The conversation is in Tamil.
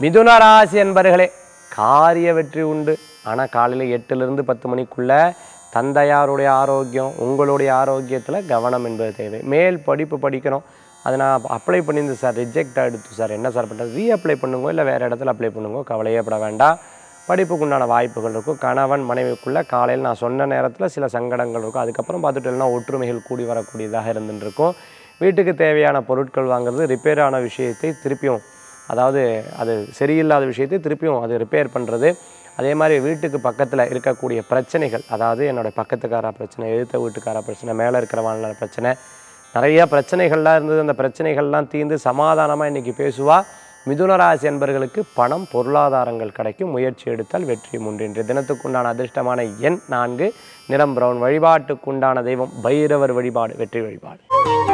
மிதுன ராசி என்பர்களே காரிய வெற்றி உண்டு ஆனால் காலையில் எட்டுலேருந்து பத்து மணிக்குள்ளே தந்தையாருடைய ஆரோக்கியம் உங்களுடைய ஆரோக்கியத்தில் கவனம் என்பது தேவை மேல் படிப்பு படிக்கிறோம் அதை நான் அப்ளை பண்ணியிருந்தேன் சார் ரிஜெக்ட் ஆகிடுச்சு சார் என்ன சார் பண்ணுறது ரீஅப்ளை பண்ணுங்க இல்லை வேறு இடத்துல அப்ளை பண்ணுங்க கவலையே பட வேண்டாம் படிப்புக்குண்டான வாய்ப்புகள் இருக்கும் கணவன் மனைவிக்குள்ளே காலையில் நான் சொன்ன நேரத்தில் சில சங்கடங்கள் இருக்கும் அதுக்கப்புறம் பார்த்துட்டோம்னா ஒற்றுமைகள் கூடி வரக்கூடியதாக இருந்துட்டு இருக்கும் வீட்டுக்கு தேவையான பொருட்கள் வாங்குறது ரிப்பேர் ஆன விஷயத்தை திருப்பியும் அதாவது அது சரியில்லாத விஷயத்தை திருப்பியும் அது ரிப்பேர் பண்ணுறது அதே மாதிரி வீட்டுக்கு பக்கத்தில் இருக்கக்கூடிய பிரச்சனைகள் அதாவது என்னோட பக்கத்துக்கார பிரச்சனை எழுத்த வீட்டுக்கார பிரச்சனை மேலே இருக்கிறவங்கள பிரச்சனை நிறைய பிரச்சனைகள்லாம் இருந்தது அந்த பிரச்சனைகள்லாம் தீர்ந்து சமாதானமாக இன்றைக்கி பேசுவா மிதுனராசி என்பர்களுக்கு பணம் பொருளாதாரங்கள் கிடைக்கும் முயற்சி எடுத்தால் வெற்றி உண்டு இன்றைய தினத்துக்குண்டான அதிர்ஷ்டமான எண் நான்கு நிறம் பிரவுன் வழிபாட்டுக்குண்டான தெய்வம் பைரவர் வழிபாடு வெற்றி வழிபாடு